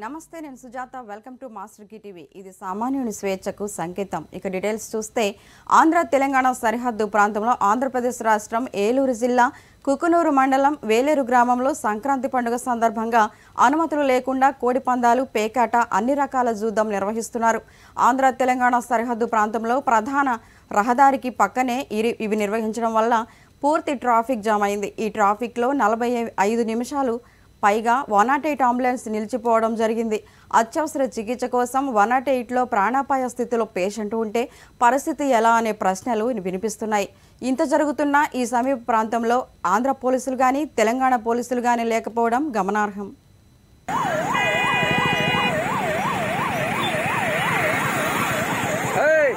నమస్తే నేను Sujatha welcome to master కి టీవీ ఇది సామాన్యుని స్వేచ్ఛకు సంకేతం ఇక డీటెయిల్స్ చూస్తే ఆంధ్ర తెలంగాణ సరిహద్దు ప్రాంతంలో ఆంధ్రప్రదేశ్ రాష్ట్రం ఏలూరు జిల్లా కుకునూరు మండలం వేలేరు గ్రామంలో సంక్రాంతి పండుగ సందర్భంగా అనుమతులు లేకుండా కోడి పందాలు పేకాట అన్ని రకాల జూదం నిర్వహిస్తున్నారు ఆంధ్ర తెలంగాణ సరిహద్దు ప్రాంతంలో ప్రధాన రహదారికి పక్కనే ఇరి- ఇవి నిర్వహించడం వల్ల పూర్తి ట్రాఫిక్ జామ్ అయింది ఈ ట్రాఫిక్లో నలభై ఐదు నిమిషాలు పైగా వన్ నాట్ ఎయిట్ అంబులెన్స్ నిలిచిపోవడం జరిగింది అత్యవసర చికిత్స కోసం వన్ నాట్ ఎయిట్లో ప్రాణాపాయ స్థితిలో పేషెంట్ ఉంటే పరిస్థితి ఎలా అనే ప్రశ్నలు వినిపిస్తున్నాయి ఇంత జరుగుతున్న ఈ సమీప ప్రాంతంలో ఆంధ్ర పోలీసులు కానీ తెలంగాణ పోలీసులు కానీ లేకపోవడం గమనార్హం Hey!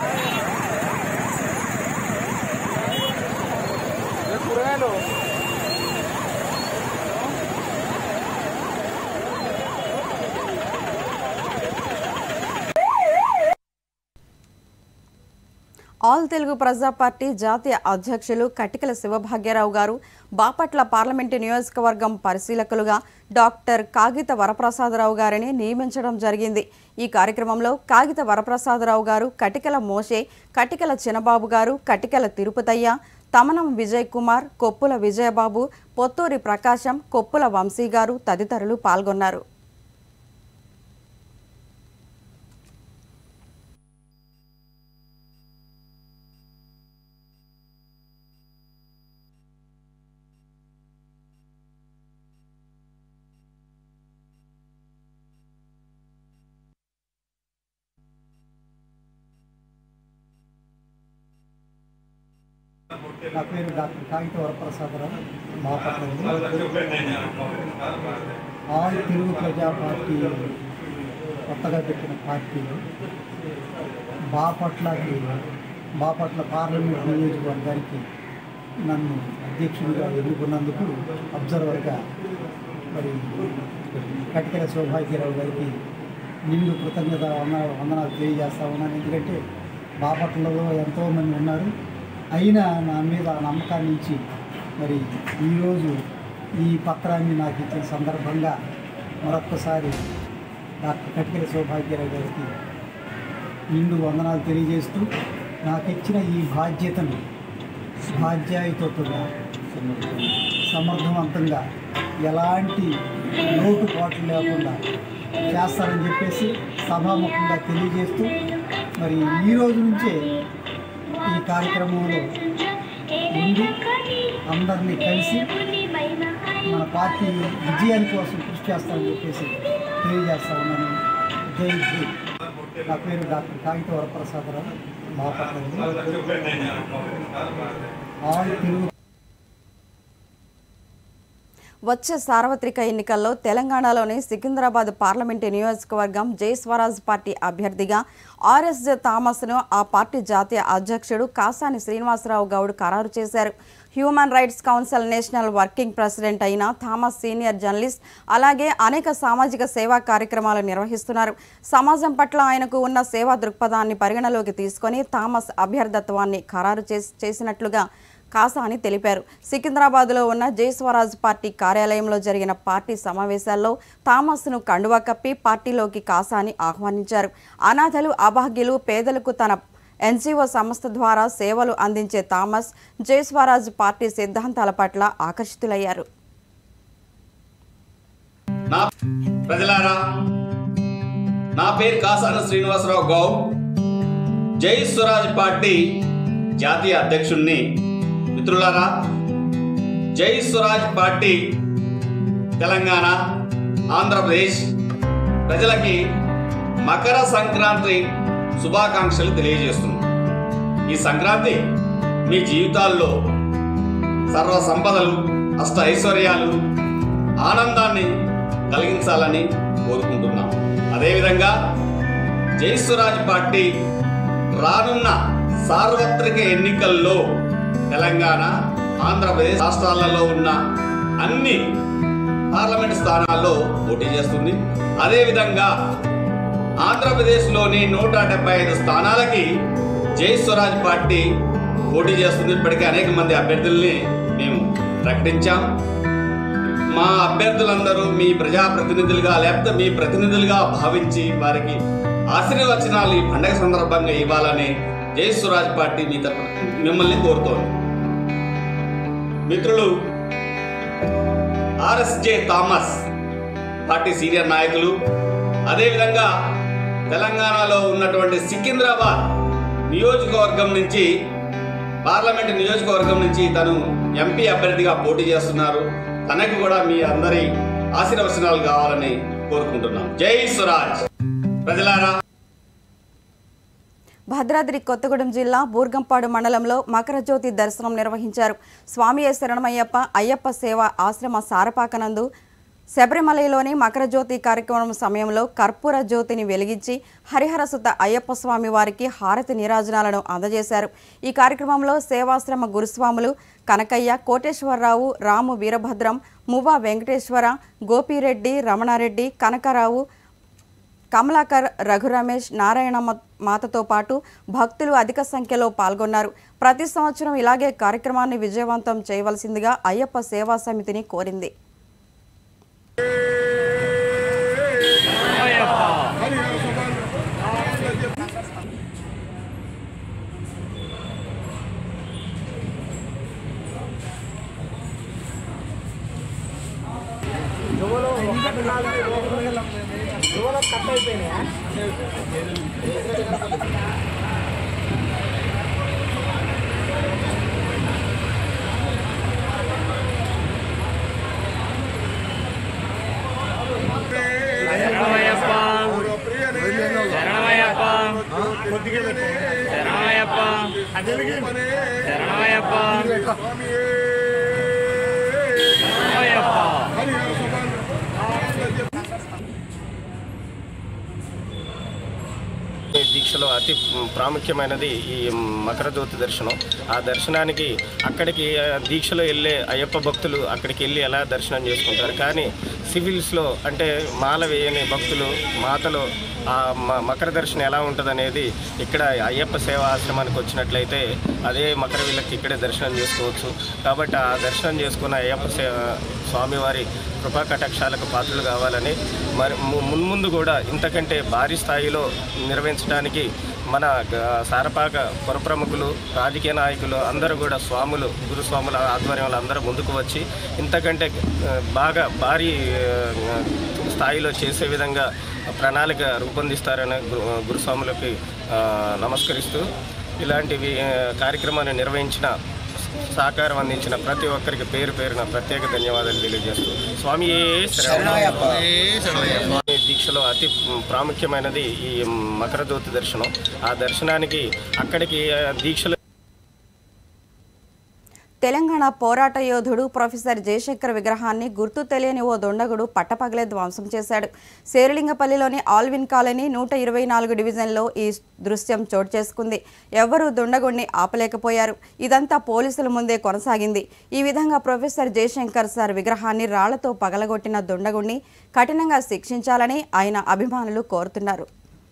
Es కూరగాయలు ఆల్ తెలుగు ప్రజా పార్టీ జాతీయ అధ్యక్షులు కటికల శివభాగ్యరావు గారు బాపట్ల పార్లమెంటు నియోజకవర్గం పరిశీలకులుగా డాక్టర్ కాగిత వరప్రసాదరావు గారిని నియమించడం జరిగింది ఈ కార్యక్రమంలో కాగిత వరప్రసాదరావు గారు కటికల మోషే కటికల చినబాబు గారు కటికల తిరుపతయ్య తమనం విజయ్ కుమార్ కొప్పుల విజయబాబు పొత్తూరి ప్రకాశం కొప్పుల వంశీ గారు తదితరులు పాల్గొన్నారు నా పేరు డాక్టర్ కాగిత వరప్రసాదరావు బాపట్ల ఆల్ తెలుగు ప్రజా పార్టీ కొత్తగా పెట్టిన పార్టీలు బాపట్లకి బాపట్ల పార్లమెంట్ నియోజకవర్గానికి నన్ను అధ్యక్షుడిగా ఎన్నుకున్నందుకు అబ్జర్వర్గా మరి కటికల సౌభాగ్యరావు గారికి నిండు కృతజ్ఞత వందన వందనాలు తెలియజేస్తా ఉన్నాను ఎందుకంటే బాపట్లలో ఎంతోమంది ఉన్నారు అయినా నా మీద ఆ నమ్మకాన్ని ఇచ్చి మరి ఈరోజు ఈ పత్రాన్ని నాకు ఇచ్చిన సందర్భంగా మరొక్కసారి డాక్టర్ కటికల సౌభాగ్యరావు గారికి నిండు వందనాలు తెలియజేస్తూ నాకు ఇచ్చిన ఈ బాధ్యతను బాధ్యాయుతగా సమర్థవంతంగా ఎలాంటి లోటుపాట్లు లేకుండా చేస్తారని చెప్పేసి సభాముఖంగా తెలియజేస్తూ మరి ఈ రోజు నుంచే ఈ కార్యక్రమంలో ఉండి అందరినీ కలిసి మన పార్టీ విజయాని కోసం కృషి చేస్తామని చెప్పేసి తెలియజేస్తా ఉన్నాను జై జై నా పేరు డాక్టర్ కాగిత వరప్రసాదరావు బాపట్ల ఆల్ తెలుగు వచ్చే సార్వత్రిక ఎన్నికల్లో తెలంగాణలోని సికింద్రాబాద్ పార్లమెంటు నియోజకవర్గం జై స్వరాజ్ పార్టీ అభ్యర్థిగా ఆర్ఎస్జే థామస్ను ఆ పార్టీ జాతీయ అధ్యక్షుడు కాసాని శ్రీనివాసరావు గౌడ్ ఖరారు చేశారు human rights council national working president అయిన థామస్ సీనియర్ జర్నలిస్ట్ అలాగే అనేక సామాజిక సేవా కార్యక్రమాలు నిర్వహిస్తున్నారు సమాజం పట్ల ఆయనకు ఉన్న సేవా దృక్పథాన్ని పరిగణలోకి తీసుకొని థామస్ అభ్యర్థత్వాన్ని ఖరారు చేసి చేసినట్లుగా కాసాని తెలిపారు సికింద్రాబాద్లో ఉన్న జై స్వరాజ్ పార్టీ కార్యాలయంలో జరిగిన పార్టీ సమావేశాల్లో థామస్ను కండువా కప్పి పార్టీలోకి కాసాని ఆహ్వానించారు అనాథలు అభాగ్యులు పేదలకు తన ఎన్జిఓ సంస్థ ద్వారా సేవలు అందించే థామస్ జై స్వరాజ్ పార్టీ సిద్ధాంతాల పట్ల ఆకర్షితులయ్యారు నా ప్రజలారా నా పేరు కాసాన శ్రీనివాసరావు గౌడ్ జై స్వరాజ్ పార్టీ జాతీయ అధ్యక్షుణ్ణి మిత్రులారా జై స్వరాజ్ పార్టీ తెలంగాణ ఆంధ్రప్రదేశ్ ప్రజలకి మకర సంక్రాంతి శుభాకాంక్షలు తెలియజేస్తుంది ఈ సంక్రాంతి మీ జీవితాల్లో సర్వ సంపదలు అష్ట ఐశ్వర్యాలు ఆనందాన్ని కలిగించాలని కోరుకుంటున్నాం అదేవిధంగా జయస్వరాజ్ పార్టీ రానున్న సార్వత్రిక ఎన్నికల్లో తెలంగాణ ఆంధ్రప్రదేశ్ రాష్ట్రాలలో ఉన్న అన్ని పార్లమెంట్ స్థానాల్లో పోటీ చేస్తుంది అదేవిధంగా ఆంధ్రప్రదేశ్లోని నూట డెబ్బై ఐదు స్థానాలకి జై స్వరాజ్ పార్టీ పోటీ చేస్తుంది ఇప్పటికే అనేక మంది అభ్యర్థుల్ని మేము ప్రకటించాం మా అభ్యర్థులందరూ మీ ప్రజాప్రతినిధులుగా లేకపోతే మీ ప్రతినిధులుగా భావించి వారికి ఆశీర్వచనాలు ఈ పండగ సందర్భంగా ఇవ్వాలని జై స్వరాజ్ పార్టీ మీ తరపున మిమ్మల్ని కోరుతోంది మిత్రులు ఆర్ఎస్జే థామస్ పార్టీ సీనియర్ నాయకులు అదేవిధంగా తెలంగాణలో ఉన్నటువంటి సికింద్రాబాద్ నియోజకవర్గం నుంచి పార్లమెంట్ నియోజకవర్గం నుంచి తను ఎంపీ అభ్యర్థిగా పోటీ చేస్తున్నారు తనకు కూడా మీ అందరి ఆశీర్వచనాలు కావాలని కోరుకుంటున్నాం జై స్వరాజ్ ప్రజలారా భద్రాద్రి కొత్తగూడెం జిల్లా బూర్గంపాడు మండలంలో మకరజ్యోతి దర్శనం నిర్వహించారు స్వామి శరణమయ్యప్ప అయ్యప్ప సేవ ఆశ్రమ సారపాకనందు శబరిమలలోని మకరజ్యోతి కార్యక్రమం సమయంలో కర్పూర జ్యోతిని వెలిగించి హరిహరసుత అయ్యప్ప స్వామి వారికి హారతి నీరాజనాలను అందజేశారు ఈ కార్యక్రమంలో సేవాశ్రమ గురుస్వాములు కనకయ్య కోటేశ్వరరావు రాము వీరభద్రం మువ్వ వెంకటేశ్వర గోపిరెడ్డి రమణారెడ్డి కనకరావు కమలాకర్ రఘురమేష్ నారాయణ మ- మాతతో పాటు భక్తులు అధిక సంఖ్యలో పాల్గొన్నారు ప్రతి సంవత్సరం ఇలాగే కార్యక్రమాన్ని విజయవంతం చేయవలసిందిగా అయ్యప్ప సేవా సమితిని కోరింది శరణమయ్యప్ప శరణమయ్యప్ప శరణమయ్యప్ప శరణమయ్యప్ప శరణమయ్యప్ప ఈ దీక్షలో అతి ప్రాముఖ్యమైనది ఈ మకర జ్యోతి దర్శనం ఆ దర్శనానికి అక్కడికి ఆ, దీక్షలో వెళ్ళే అయ్యప్ప భక్తులు అక్కడికి వెళ్ళి ఎలా దర్శనం చేసుకుంటారు కానీ సివిల్స్లో అంటే మాల వేయని భక్తులు మాతలో ఆ మ- మకర దర్శనం ఎలా ఉంటుందనేది ఇక్కడ అయ్యప్ప సేవా ఆశ్రమానికి వచ్చినట్లయితే అదే మకర వీళ్ళకి ఇక్కడే దర్శనం చేసుకోవచ్చు కాబట్టి ఆ దర్శనం చేసుకున్న అయ్యప్ప సేవ స్వామివారి కృపా కటాక్షాలకు పాత్రలు కావాలని మరి ము- మున్ముందు కూడా ఇంతకంటే భారీ స్థాయిలో నిర్వహించడానికి మన గ- సారపాక పురప్రముఖులు రాజకీయ నాయకులు అందరూ కూడా స్వాములు గురుస్వాముల ఆధ్వర్యంలో అందరూ ముందుకు వచ్చి ఇంతకంటే ఆ, బాగా భారీ ఆ, స్థాయిలో చేసే విధంగా ప్రణాళిక రూపొందిస్తారని గురు గురుస్వాములకి ఆ, నమస్కరిస్తూ ఇలాంటివి ఆ, కార్యక్రమాన్ని నిర్వహించిన సహకారం అందించిన ప్రతి ఒక్కరికి పేరు పేరున ప్రత్యేక ధన్యవాదాలు తెలియజేస్తూ స్వామి దీక్షలో అతి ప్రాముఖ్యమైనది ఈ మకర జ్యోతి దర్శనం ఆ దర్శనానికి అక్కడికి ఆ, దీక్షలో తెలంగాణ పోరాట యోధుడు ప్రొఫెసర్ జయశంకర్ విగ్రహాన్ని గుర్తు తెలియని ఓ దొండగుడు పట్టపగలే ధ్వంసం చేశాడు శేరిలింగపల్లిలోని ఆల్విన్ కాలనీ నూట ఇరవై నాలుగు డివిజన్లో ఈ దృశ్యం చోటు చేసుకుంది ఎవ్వరూ దుండగుడిని ఆపలేకపోయారు ఇదంతా పోలీసుల ముందే కొనసాగింది ఈ విధంగా ప్రొఫెసర్ జయశంకర్ సార్ విగ్రహాన్ని రాళ్లతో పగలగొట్టిన దుండగుడిని కఠినంగా శిక్షించాలని ఆయన అభిమానులు కోరుతున్నారు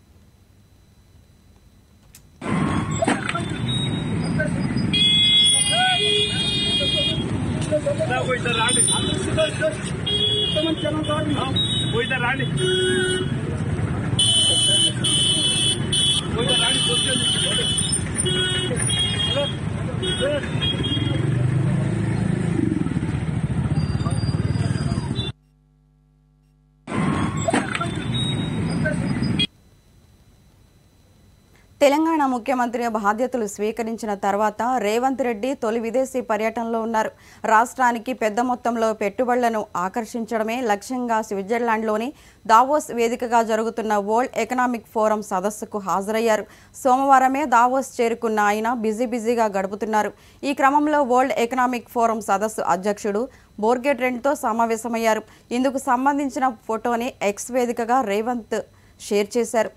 తెలంగాణ ముఖ్యమంత్రి బాధ్యతలు స్వీకరించిన తర్వాత రేవంత్ రెడ్డి తొలి విదేశీ పర్యటనలో ఉన్నారు రాష్ట్రానికి పెద్ద మొత్తంలో పెట్టుబడులను ఆకర్షించడమే లక్ష్యంగా స్విట్జర్లాండ్లోని దావోస్ వేదికగా జరుగుతున్న వరల్డ్ ఎకనామిక్ ఫోరం సదస్సుకు హాజరయ్యారు సోమవారమే దావోస్ చేరుకున్న ఆయన బిజీ బిజీగా గడుపుతున్నారు ఈ క్రమంలో వరల్డ్ ఎకనామిక్ ఫోరం సదస్సు అధ్యక్షుడు బోర్గెట్ రెండ్తో సమావేశమయ్యారు ఇందుకు సంబంధించిన ఫోటోని ఎక్స్ వేదికగా రేవంత్ షేర్ చేశారు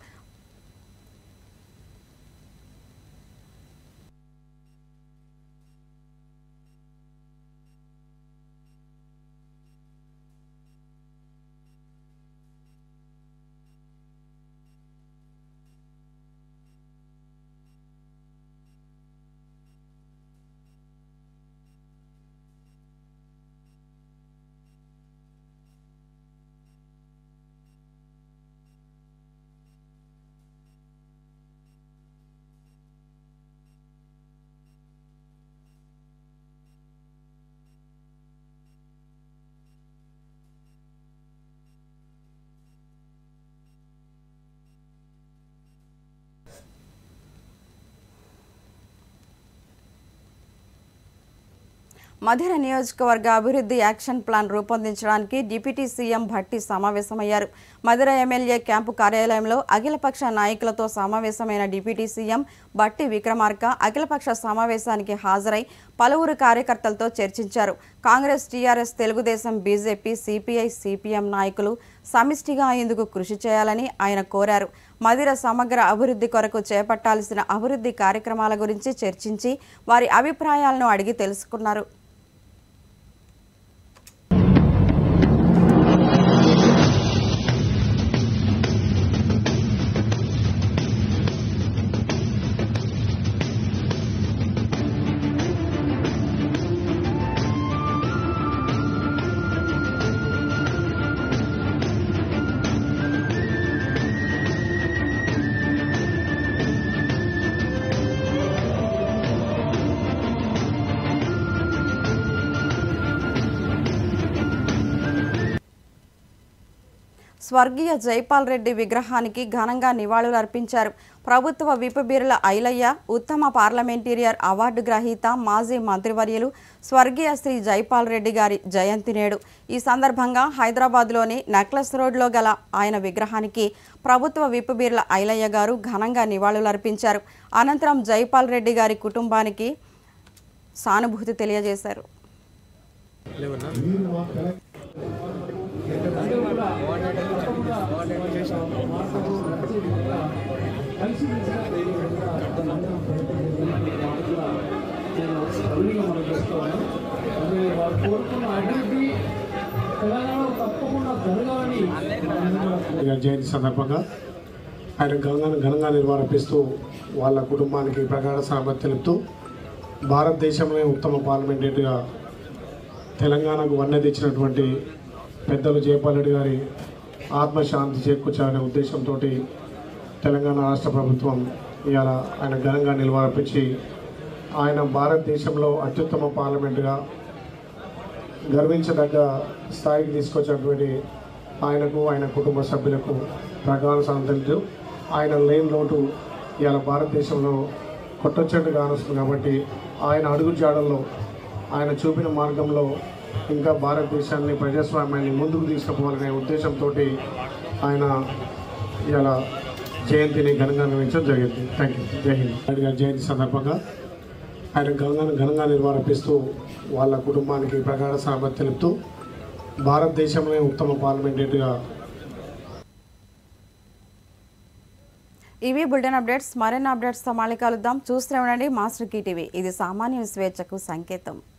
మధిర నియోజకవర్గ అభివృద్ధి యాక్షన్ ప్లాన్ రూపొందించడానికి డిప్యూటీ సీఎం భట్టి సమావేశమయ్యారు మధిర ఎమ్మెల్యే క్యాంపు కార్యాలయంలో అఖిలపక్ష నాయకులతో సమావేశమైన డిప్యూటీ సీఎం బట్టి విక్రమార్క అఖిలపక్ష సమావేశానికి హాజరై పలువురు కార్యకర్తలతో చర్చించారు Congress TRS Telugu Desam BJP CPI CPM నాయకులు సమిష్టిగా ఇందుకు కృషి చేయాలని ఆయన కోరారు మదిర సమగ్ర అభివృద్ధి కొరకు చేపట్టాల్సిన అభివృద్ధి కార్యక్రమాల గురించి చర్చించి వారి అభిప్రాయాలను అడిగి తెలుసుకున్నారు స్వర్గీయ జైపాల్ రెడ్డి విగ్రహానికి ఘనంగా నివాళులర్పించారు ప్రభుత్వ విప్ బిర్ల ఐలయ్య ఉత్తమ పార్లమెంటీరియర్ అవార్డు గ్రహీత మాజీ మంత్రివర్యులు స్వర్గీయ శ్రీ జైపాల్ రెడ్డి గారి జయంతి నేడు ఈ సందర్భంగా హైదరాబాద్లోని నెక్లెస్ రోడ్లో గల ఆయన విగ్రహానికి ప్రభుత్వ విప్ బిర్ల ఐలయ్య గారు ఘనంగా నివాళులర్పించారు అనంతరం జైపాల్ రెడ్డి గారి కుటుంబానికి సానుభూతి తెలియజేశారు గారి జయంతి సందర్భంగా ఆయన ఘనంగా ఘనంగా నిర్వహిస్తూ వాళ్ళ కుటుంబానికి ప్రగాఢ సామర్థ్యం తెలుపుతూ భారతదేశంలో ఉత్తమ పార్లమెంటరీగా తెలంగాణకు వన్నె తెచ్చినటువంటి పెద్దలు జయపాల్ రెడ్డి గారి ఆత్మశాంతి చేకూర్చాలనే ఉద్దేశంతో తెలంగాణ రాష్ట్ర ప్రభుత్వం ఇవాళ ఆయన ఘనంగా నిలవరపించి ఆయన భారతదేశంలో అత్యుత్తమ పార్లమెంటుగా గర్వించదగ్గ స్థాయికి తీసుకొచ్చినటువంటి ఆయనకు ఆయన కుటుంబ సభ్యులకు ప్రగాఢ సంతలు ఆయన లేని లోటు ఇవాళ భారతదేశంలో కొట్టొచ్చట్టు కానొస్తుంది కాబట్టి ఆయన అడుగు జాడల్లో ఆయన చూపిన మార్గంలో ఇంకా భారతదేశాన్ని ప్రజాస్వామ్యాన్ని ముందుకు తీసుకుపోవాలనే ఉద్దేశంతో ఆయన ఇవాళ జయంతిని ఘనంగా నిర్వహించడం జరిగింది థ్యాంక్ యూ జై హింద్ నాయుడు గారి జయంతి సందర్భంగా ఆయన ఘనంగా ఘనంగా నిర్వహిస్తూ వాళ్ళ కుటుంబానికి ప్రగాఢ సామర్థ్యం తెలుపుతూ భారతదేశంలో ఉత్తమ పార్లమెంటరీగా ఇవి బులెటిన్ అప్డేట్స్ మరిన్ని అప్డేట్స్తో మళ్ళీ కలుద్దాం చూస్తూనే ఉండండి మాస్టర్ కీ టీవీ ఇది సామాన్య స్వేచ్ఛకు సంకేతం